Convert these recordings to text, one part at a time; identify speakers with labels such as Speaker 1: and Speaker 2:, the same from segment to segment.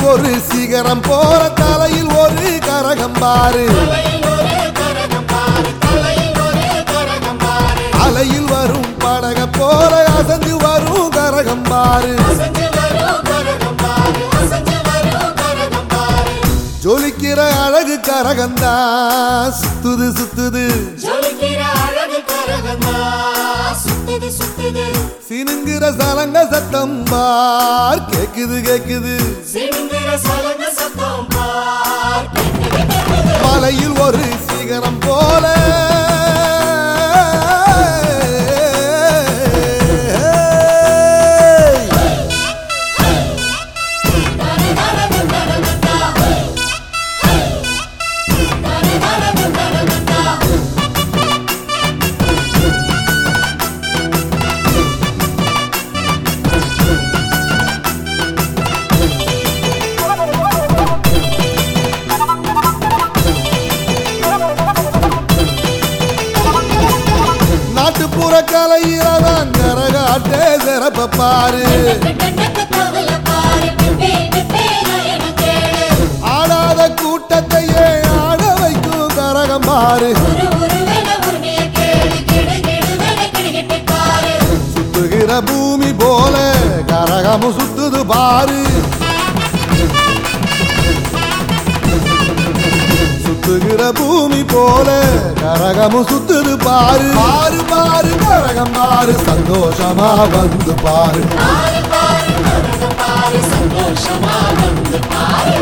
Speaker 1: ஒரு சிகரம் போற தலையில் ஒரு கரகம் பாரு அலையில் வரும் படக போல அசஞ்சு வரும் கரகம் பாரு ஜொலிக்கிற அழகு கரகந்தா சுத்துது சுத்துது
Speaker 2: சுத்துது சுத்துது
Speaker 1: சினுங்கிற சலங்க சத்தம் பார் கேக்குது கேக்குது
Speaker 2: சிந்துற சலங்க சத்தம் பார்
Speaker 1: மலையில் ஒரு சிகரம் போல நாட்டுப்புற கலையிலதான் கரகாட்டே சிறப்ப பாரு ஆடாத கூட்டத்தையே ஆட வைக்கும் கரகம் பாரு சுத்துகிற பூமி போல கரகமும் சுத்துது பாரு சுத்துகிற பூமி போல கரகமும் சுத்துது பாரு பாரு பாரு கரகம் பாரு சந்தோஷமா வந்து பாரு
Speaker 2: சந்தோஷமா வந்து பாரு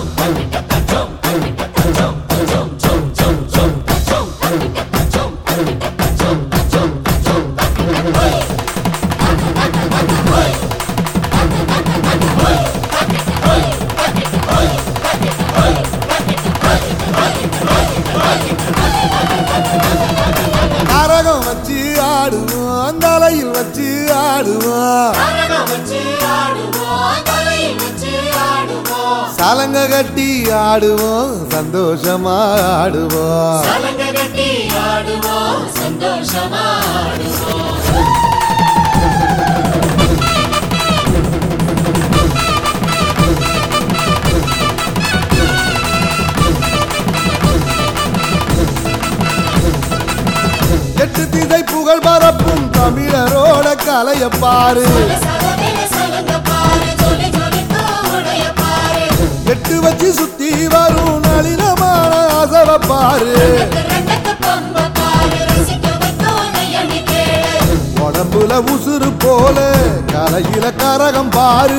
Speaker 1: கரகம் வச்சு ஆடுவோம் அந்த அலையில் வச்சு ஆடுவோம்
Speaker 2: கரகம் வச்சு ஆடுவோம் தலையில் வச்சு ஆடுவோம்
Speaker 1: சலங்க கட்டி ஆடுவோம் சந்தோஷமா ஆடுவோம்
Speaker 2: சலங்க கட்டி ஆடுவோம் சந்தோஷமா ஆடுவோம்
Speaker 1: எட்டு திசை புகழ் பரப்பும் தமிழரோட கலைய பாரு
Speaker 2: சலசலவென சலங்க பாரு ஜொலி ஜொலிக்கும் உடைய பாரு
Speaker 1: எட்டு வச்சு சுத்தி வரும் நளினமான அசவ பாரு
Speaker 2: ரெண்டக்கு பம்ப பாரு ரசிக்க வைக்கும் நயனி கேளு
Speaker 1: உடம்புல உசுறு போல கலையில கரகம் பாரு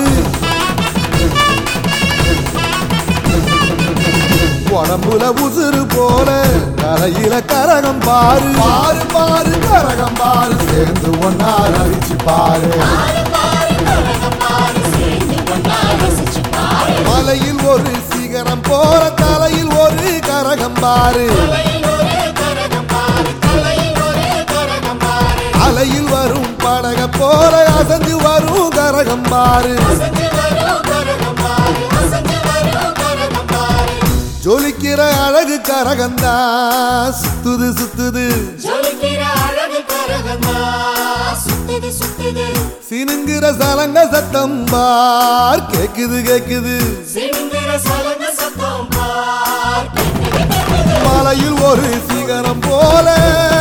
Speaker 1: உடம்புல உசுறு போல கலையில கரகம் பாரு பாரு பாரு கரகம் பாரு சேர்ந்து ஒன்னா அடிச்சு பாரு
Speaker 2: பாரு பாரு கரகம் பாரு சேர்ந்து ஒன்னா ரசிச்சு பாரு
Speaker 1: மலையில் ஒரு சிகரம் போற தலையில் ஒரு கரகம் பாரு
Speaker 2: தலையில் ஒரு கரகம் பாரு தலையில் ஒரு கரகம் பாரு
Speaker 1: அலையில் வரும் படக போல அசஞ்சு வரும் கரகம் பாரு
Speaker 2: அசஞ்சு வரும் கரகம் பாரு அசஞ்சு வரும் கரகம் பாரு
Speaker 1: ஜொலிக்கிற அழகு கரகந்தா சுத்துது சுத்துது
Speaker 2: ஜொலிக்கிற அழகு கரகமா சுத்துது சுத்துது
Speaker 1: சினுங்கிற சலங்க சத்தம் பார் கேக்குது கேக்குது
Speaker 2: சிந்துற சலங்க சத்தம் பார்
Speaker 1: மலையில் ஒரு சிகரம் போல